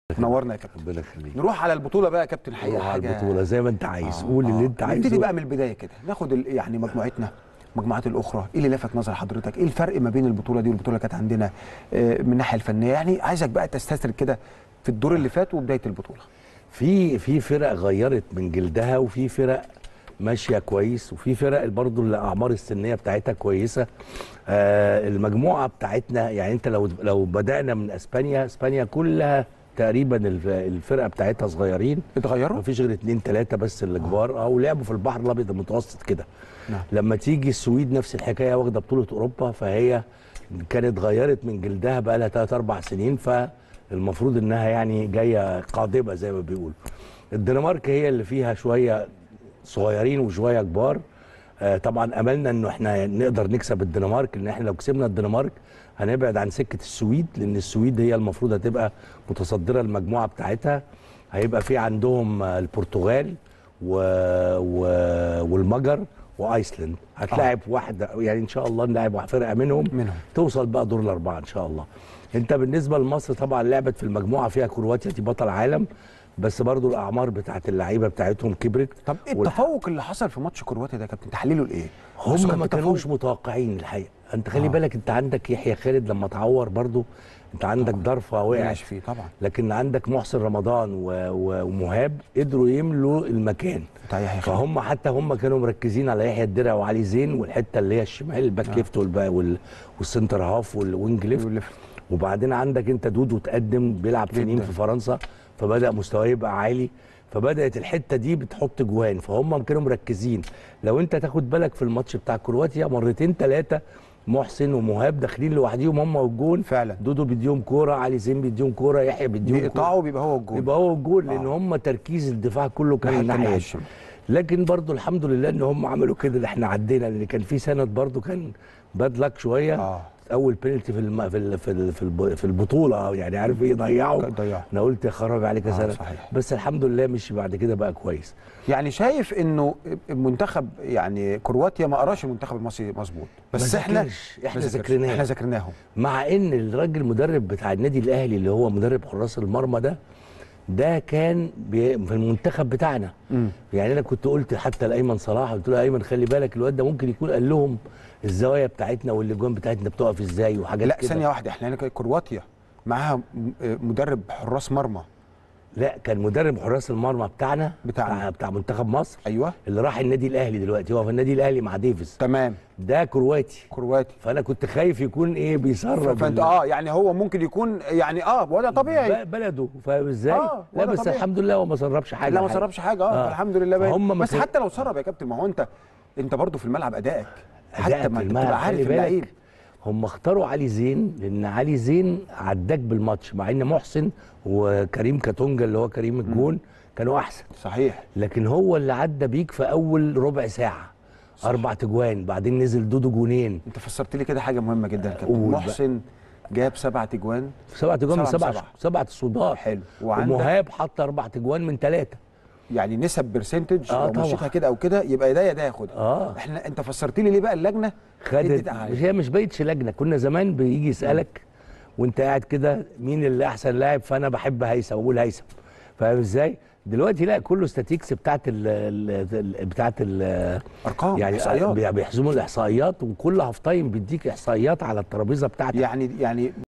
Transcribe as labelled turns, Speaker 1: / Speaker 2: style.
Speaker 1: نورنا يا كابتن
Speaker 2: ربنا يخليك
Speaker 1: نروح على البطوله بقى يا كابتن حقيقه
Speaker 2: نروح على
Speaker 1: حاجه
Speaker 2: البطوله زي ما انت عايز
Speaker 1: آه،
Speaker 2: قول اللي
Speaker 1: آه.
Speaker 2: انت عايزه
Speaker 1: نبتدي بقى من البدايه كده ناخد ال- يعني مجموعتنا المجموعات الاخرى ايه اللي لفت نظر حضرتك ايه الفرق ما بين البطوله دي والبطوله اللي كانت عندنا آه، من الناحيه الفنيه يعني عايزك بقى تستسرد كده في الدور اللي فات وبدايه البطوله
Speaker 2: في في فرق غيرت من جلدها وفي فرق ماشيه كويس وفي فرق برضه الاعمار السنيه بتاعتها كويسه آه المجموعه بتاعتنا يعني انت لو لو بدانا من اسبانيا اسبانيا كلها تقريبا الف- الفرقه بتاعتها صغيرين
Speaker 1: اتغيروا
Speaker 2: مفيش غير اتنين تلاته بس اللي كبار او لعبوا في البحر الابيض المتوسط كده
Speaker 1: نعم.
Speaker 2: لما تيجي السويد نفس الحكايه واخده بطوله اوروبا فهي كانت غيرت من جلدها بقى لها 3 4 سنين فالمفروض انها يعني جايه قادمه زي ما بيقولوا الدنمارك هي اللي فيها شويه صغيرين وشويه كبار آه طبعا املنا انه احنا نقدر نكسب الدنمارك لان احنا لو كسبنا الدنمارك هنبعد عن سكه السويد لان السويد هي المفروض هتبقى متصدره المجموعه بتاعتها هيبقى في عندهم آه، البرتغال و... و... والمجر وايسلند هتلاعب واحده يعني ان شاء الله نلاعب واحد- فرقه منهم
Speaker 1: منهم.
Speaker 2: توصل بقى دور الاربعه ان شاء الله انت بالنسبه لمصر طبعا لعبت في المجموعه فيها كرواتيا دي بطل عالم بس برضو الاعمار بتاعت اللعيبه بتاعتهم كبرت
Speaker 1: طب ايه
Speaker 2: والح-
Speaker 1: التفوق اللي حصل في ماتش كرواتيا ده يا كابتن تحليله لايه بس
Speaker 2: هم
Speaker 1: كان
Speaker 2: ما
Speaker 1: في
Speaker 2: كانوش
Speaker 1: تفوق.
Speaker 2: متوقعين الحقيقه انت خلي
Speaker 1: آه.
Speaker 2: بالك انت عندك يحيى خالد لما اتعور برضو انت عندك ضرفه وقعت
Speaker 1: ماشي فيه طبعا
Speaker 2: لكن عندك محسن رمضان و... و... ومهاب قدروا يملوا المكان
Speaker 1: بتاع يحيى خالد.
Speaker 2: فهم حتى هم كانوا مركزين على يحيى الدرع وعلي زين والحته اللي هي الشمال الباك ليفت والب... وال... والسنتر هاف والوينج ليفت
Speaker 1: والليفت.
Speaker 2: وبعدين عندك انت دودو تقدم بيلعب في نيم
Speaker 1: جداً.
Speaker 2: في فرنسا فبدا مستواه يبقى عالي فبدات الحته دي بتحط جوان فهم كانوا مركزين لو انت تاخد بالك في الماتش بتاع كرواتيا مرتين ثلاثه محسن ومهاب داخلين لوحديهم هم والجون
Speaker 1: فعلا.
Speaker 2: دودو بيديهم كوره علي زين بيديهم كوره يحيى بيديهم كوره
Speaker 1: بيقطعوا بيبقى هو الجول
Speaker 2: يبقى هو الجول لان
Speaker 1: آه.
Speaker 2: هم تركيز الدفاع كله كان
Speaker 1: ناحية
Speaker 2: الناحيه
Speaker 1: الناحية
Speaker 2: دي.
Speaker 1: الشمال.
Speaker 2: لكن برضو الحمد لله ان هم عملوا كده اللي احنا عدينا لان كان في سند برضو كان باد لك شويه
Speaker 1: آه.
Speaker 2: اول بينالتي في الم... في ال... في ال... في, الب... في البطوله يعني عارف ايه ضيعوا
Speaker 1: ضيعوا.
Speaker 2: انا قلت يا خرابي عليك يا
Speaker 1: آه،
Speaker 2: سند
Speaker 1: صحيح.
Speaker 2: بس الحمد لله مشي بعد كده بقى كويس
Speaker 1: يعني شايف انه المنتخب يعني كرواتيا ما قراش المنتخب المصري مظبوط بس
Speaker 2: ما
Speaker 1: احنا
Speaker 2: ذاكرش. إحنا
Speaker 1: ما ذاكرش.
Speaker 2: ذاكرناه.
Speaker 1: احنا ذاكرناهم
Speaker 2: مع ان الراجل المدرب بتاع النادي الاهلي اللي هو مدرب حراس المرمى ده ده كان بي... في المنتخب بتاعنا
Speaker 1: مم.
Speaker 2: يعني انا كنت قلت حتى لايمن صلاح قلت له يا ايمن خلي بالك الواد ده ممكن يكون قال لهم الزوايا بتاعتنا والاجوان بتاعتنا بتقف ازاي وحاجات
Speaker 1: لا
Speaker 2: كده
Speaker 1: ثانيه واحده احنا هنا كرواتيا معاها م- مدرب حراس مرمى
Speaker 2: لا كان مدرب حراس المرمى بتاعنا
Speaker 1: بتاعنا.
Speaker 2: بتاع, بتاع منتخب مصر
Speaker 1: ايوه
Speaker 2: اللي راح النادي الاهلي دلوقتي هو في النادي الاهلي مع ديفيز
Speaker 1: تمام
Speaker 2: ده كرواتي
Speaker 1: كرواتي
Speaker 2: فانا كنت خايف يكون ايه بيسرب
Speaker 1: فانت
Speaker 2: ال-
Speaker 1: اه يعني هو ممكن يكون يعني اه وضع طبيعي
Speaker 2: ب- بلده فاهم ازاي؟
Speaker 1: آه،
Speaker 2: لا
Speaker 1: وضع
Speaker 2: بس
Speaker 1: طبيعي.
Speaker 2: الحمد لله هو ما سربش حاجه
Speaker 1: لا ما
Speaker 2: الحقيقة.
Speaker 1: سربش حاجه اه,
Speaker 2: آه.
Speaker 1: الحمد لله باين
Speaker 2: فهم ما
Speaker 1: بس
Speaker 2: كان-
Speaker 1: حتى لو سرب يا كابتن ما هو انت انت برضه في الملعب ادائك حتى
Speaker 2: أداء
Speaker 1: ما
Speaker 2: في
Speaker 1: انت
Speaker 2: الملعب،
Speaker 1: بتبقى
Speaker 2: خلي
Speaker 1: عارف اللعيب
Speaker 2: بالك هم اختاروا علي زين لان علي زين عداك بالماتش مع ان محسن وكريم كاتونجا اللي هو كريم الجون كانوا احسن
Speaker 1: صحيح
Speaker 2: لكن هو اللي عدى بيك في اول ربع ساعه اربع تجوان بعدين نزل دودو جونين
Speaker 1: انت فسرت لي كده حاجه مهمه جدا يا كابتن
Speaker 2: قول بقى.
Speaker 1: محسن جاب سبع تجوان
Speaker 2: سبع تجوان من
Speaker 1: سبعة
Speaker 2: سبع
Speaker 1: سبعة.
Speaker 2: سبعة صدار
Speaker 1: حلو. وعندك-
Speaker 2: ومهاب حط اربع تجوان من ثلاثه
Speaker 1: يعني نسب برسنتج
Speaker 2: آه
Speaker 1: لو
Speaker 2: طبعا.
Speaker 1: مشيتها كده او كده يبقى ده يا ده ياخدها
Speaker 2: آه.
Speaker 1: احنا انت فسرت لي ليه بقى اللجنه
Speaker 2: خدت
Speaker 1: ادت على-
Speaker 2: مش هي مش بقتش لجنه كنا زمان بيجي يسالك وانت قاعد كده مين اللي احسن لاعب فانا بحب هيثم اقول هيثم فاهم ازاي دلوقتي لا كله ستاتيكس بتاعت ال ال بتاعت ال
Speaker 1: ارقام
Speaker 2: يعني
Speaker 1: احصائيات
Speaker 2: بي- بيحسبوا الاحصائيات وكل هاف تايم بيديك احصائيات على الترابيزه بتاعتك
Speaker 1: يعني يعني